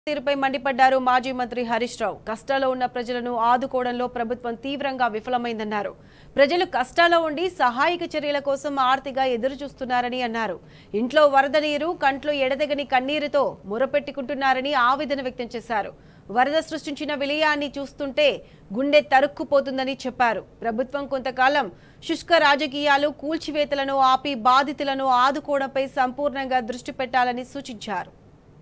తీరుపై మండిపడ్డారు మాజీ మంత్రి హరీష్ రావు కష్టాల్లో ఉన్న ప్రజలను ఆదుకోవడంలో ప్రభుత్వం తీవ్రంగా విఫలమైందన్నారు ప్రజలు కష్టాల్లో ఉండి సహాయక చర్యల కోసం ఆర్తిగా ఎదురు చూస్తున్నారని అన్నారు ఇంట్లో వరద నీరు కంట్లో ఎడతెగని కన్నీరుతో మొరపెట్టుకుంటున్నారని ఆవేదన వ్యక్తం చేశారు వరద సృష్టించిన విలయాన్ని చూస్తుంటే గుండె తరుక్కుపోతుందని చెప్పారు ప్రభుత్వం కొంతకాలం శుష్క రాజకీయాలు కూల్చివేతలను ఆపి బాధితులను ఆదుకోవడంపై సంపూర్ణంగా దృష్టి పెట్టాలని సూచించారు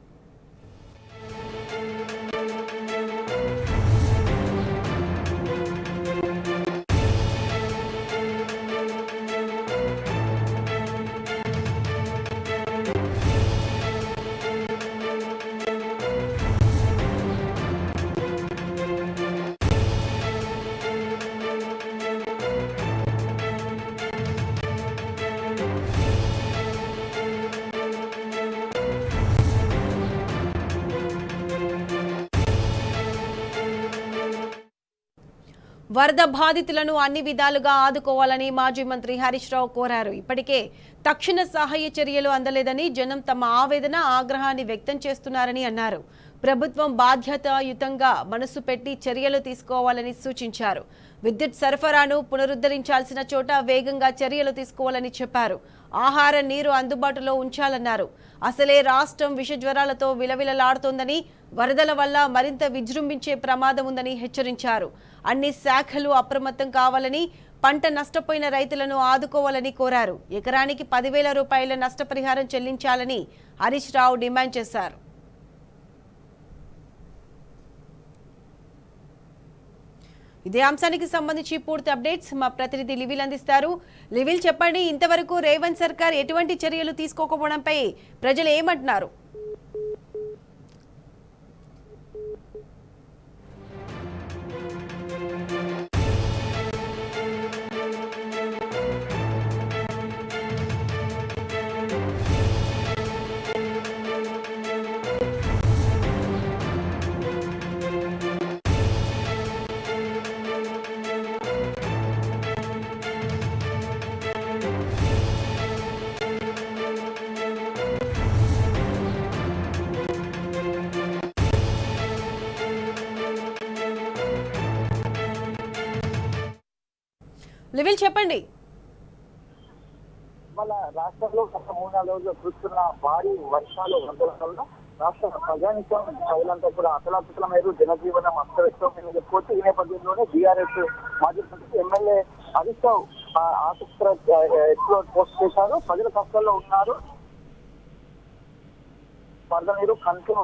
వరద బాధితులను అన్ని విధాలుగా ఆదుకోవాలని మాజీ మంత్రి హరీష్ రావు కోరారు ఇప్పటికే తక్షణ సహాయ చర్యలు అందలేదని జనం తమ ఆవేదన ఆగ్రహాన్ని వ్యక్తం చేస్తున్నారని అన్నారు ప్రభుత్వం బాధ్యతాయుతంగా మనసు పెట్టి చర్యలు తీసుకోవాలని సూచించారు విద్యుత్ సరఫరాను పునరుద్ధరించాల్సిన చోట వేగంగా చర్యలు తీసుకోవాలని చెప్పారు ఆహార నీరు అందుబాటులో ఉంచాలన్నారు అసలే రాష్ట్రం విషజ్వరాలతో విలవిలలాడుతోందని వరదల వల్ల మరింత విజృంభించే ప్రమాదం ఉందని హెచ్చరించారు అన్ని శాఖలు అప్రమత్తం కావాలని పంట నష్టపోయిన రైతులను ఆదుకోవాలని కోరారు ఎకరానికి పదివేల రూపాయల నష్టపరిహారం చెల్లించాలని హరీష్ రావు డిమాండ్ చేశారు ఇదే అంశానికి సంబంధించి పూర్తి అప్డేట్స్ మా ప్రతినిధి లివిల్ అందిస్తారు లివిల్ చెప్పండి ఇంతవరకు రేవంత్ సర్కార్ ఎటువంటి చర్యలు తీసుకోకపోవడంపై ప్రజలు ఏమంటున్నారు లివిల్ చెప్పండి మన రాష్ట్రంలో గత మూడు నాలుగు రోజులు కురుస్తున్న భారీ వర్షాలు వరదల వల్ల రాష్ట్ర ప్రజానికం ప్రజలంతా కూడా అతలాకుతలమయ్యారు జనజీవనం అస్తవ్యస్తమైందని చెప్పుకోవచ్చు ఈ నేపథ్యంలోనే బీఆర్ఎస్ మాజీ మంత్రి ఎమ్మెల్యే హరీష్ రావు ఆ, ఆసక్తికర ఎక్స్ప్లోర్ పోస్ట్ చేశారు ప్రజల కష్టాల్లో ఉన్నారు వరద నీరు కంట్లో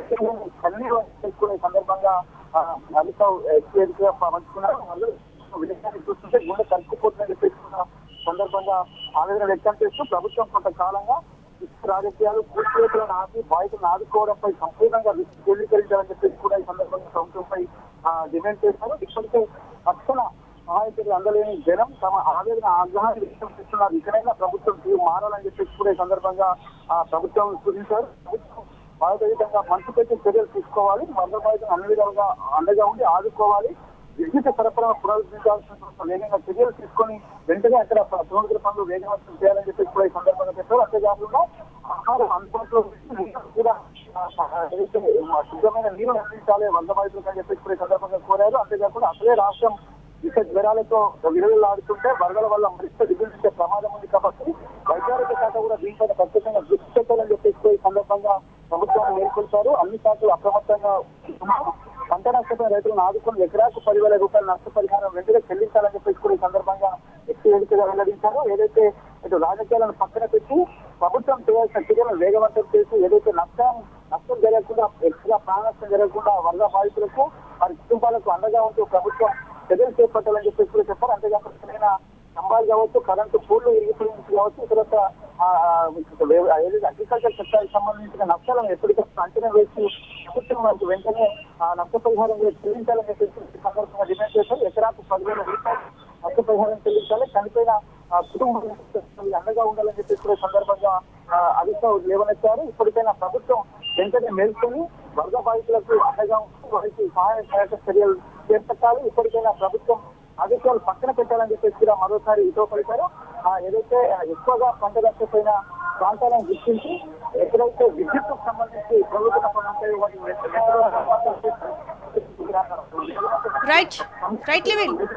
కన్నీరు చేసుకునే సందర్భంగా ఆ, హరీష్ రావు ఎక్స్పీరియన్స్ గా పంచుకున్నారు వరదలు విదేశాన్ని చూస్తుంటే గుండె కలుపుకుపోతుందని చెప్పేసుకున్న సందర్భంగా ఆవేదన వ్యక్తం చేస్తూ ప్రభుత్వం కొంతకాలంగా ఇసుక రాజకీయాలు కూర్చువేతలను ఆపి బాధితులను ఆదుకోవడంపై సంపూర్ణంగా దృష్టి కేంద్రీకరించాలని చెప్పేసి కూడా ఈ సందర్భంగా ప్రభుత్వంపై ఆ, డిమాండ్ చేశారు ఇప్పటికే తక్షణ సహాయ చర్యలు అందలేని జనం తమ ఆవేదన ఆగ్రహాన్ని వ్యక్తం చేస్తున్నారు ఇకనైనా ప్రభుత్వం తీరు మారాలని చెప్పేసి కూడా ఈ సందర్భంగా ఆ ప్రభుత్వం సూచించారు ప్రభుత్వం బాధితంగా మనసు పెట్టి చర్యలు తీసుకోవాలి వరద బాధితులు అన్ని విధాలుగా అండగా ఉండి ఆదుకోవాలి విద్యుత్ సరఫరా పునరుద్ధరించాల్సిన వేగంగా చర్యలు తీసుకొని వెంటనే అక్కడ పునరుద్ధరణ పనులు వేగవంతం చేయాలని చెప్పేసి కూడా ఈ సందర్భంగా చెప్పారు అంతేకాకుండా ఆహారం అందుబాటులో ఉంచి నీరు కూడా ఆ, ఏదైతే ఆ శుద్ధమైన నీరు అందించాలి వరద బాధితులకు అని చెప్పేసి కూడా ఈ సందర్భంగా కోరారు అంతేకాకుండా అసలే రాష్ట్రం ఇక జ్వరాలతో విలువలాడుతుంటే వరదల వల్ల మరింత దిగులు ప్రమాదం ఉంది కాబట్టి వైద్యారోగ్య శాఖ కూడా దీనిపైన ప్రత్యేకంగా దృష్టి పెట్టాలని చెప్పేసి కూడా ఈ సందర్భంగా ప్రభుత్వాన్ని మేల్కొల్పారు అన్ని శాఖలు అప్రమత్తంగా ఉన్నారు. పంట నష్టపోయిన రైతులను ఆదుకుని ఎకరాకు పదివేల రూపాయల నష్టపరిహారం వెంటనే చెల్లించాలని చెప్పేసి కూడా ఈ సందర్భంగా ఎక్కువ వేదికగా వెల్లడించారు ఏదైతే ఇటు రాజకీయాలను పక్కన పెట్టి ప్రభుత్వం చేయాల్సిన చర్యలను వేగవంతం చేసి ఏదైతే నష్టం నష్టం జరగకుండా ఎక్కువగా ప్రాణ నష్టం జరగకుండా వరద బాధితులకు వారి కుటుంబాలకు అండగా ఉంటూ ప్రభుత్వం చర్యలు చేపట్టాలని చెప్పేసి కూడా చెప్పారు అంతేకాకుండా సరైన స్తంభాలు కావచ్చు కరెంటు పూర్లు ఇరిగిపోయింది కావచ్చు తర్వాత ఆ, ఆ, వే- ఏదైతే అగ్రికల్చర్ చట్టాలకు సంబంధించిన నష్టాలను ఎప్పటికప్పుడు అంచనా వేసి ప్రభుత్వం వారికి వెంటనే ఆ నష్టపరిహారం కూడా చెల్లించాలని చెప్పేసి ఈ సందర్భంగా డిమాండ్ చేశారు ఎకరాకు పదివేల రూపాయలు నష్టపరిహారం చెల్లించాలి చనిపోయిన ఆ, కుటుంబాలకు అండగా ఉండాలని చెప్పేసి కూడా ఈ సందర్భంగా ఆ, అధికారులు లేవనెత్తారు ఇప్పటికైనా ప్రభుత్వం వెంటనే మేల్కొని వరద బాధితులకు అండగా ఉంటూ వారికి సహాయ సహాయక చర్యలు చేపట్టాలి ఇప్పటికైనా ప్రభుత్వం ఆదేశాలు పక్కన పెట్టాలని చెప్పేసి కూడా మరోసారి ఇటో పలికారు ఆ, ఏదైతే ఆ, ఎక్కువగా పంట నష్టపోయిన ప్రాంతాలను గుర్తించి ఎక్కడైతే విద్యుత్కు సంబంధించి ప్రభుత్వ పనులు రైట్ రైట్ లివిల్